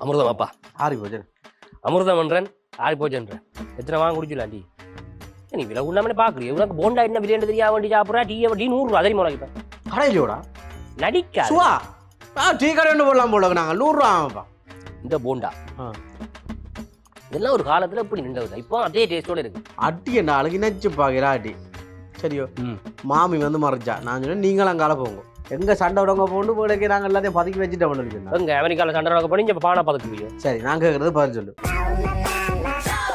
அமிர்தம் அப்பா ஆறி போச்சு அமிர்தம் என்றேன் ஆறி போச்சுன்றேன் எத்தனை வாங்க குடிச்சுலாம் டீ நீ விலை உண்ணாமலே பாக்குறிய உனக்கு போண்டா என்ன விலைன்னு தெரியா வேண்டி சாப்பிட்றா டீ டீ நூறு ரூபா தெரியுமா உனக்கு இப்ப கடையிலோடா நடிக்காது சுவா ஆ டீ கடை ஒன்று போடலாம் போல நாங்கள் நூறுரூவா ஆமாப்பா இந்த போண்டா ஆ. இதெல்லாம் ஒரு காலத்துல இப்படி நின்றது இப்போ அதே டேஸ்டோட இருக்கு அட்டி என்ன அழகு நச்சு பாக்கிறா அடி சரியோ ம். மாமி வந்து மறைச்சா நான் சொன்னேன் நீங்களும் அங்கால போங்க எங்க சண்டை விடவங்க போட்டு போடுக்கு நாங்கள் எல்லாத்தையும் பதுக்கி வச்சுட்டு பண்ணி எங்க அமெரிக்கால சண்டை நடக்க பண்ணி இங்க பானை பதக்கு போய் சரி நான் கேட்கறது பதில் சொல்லு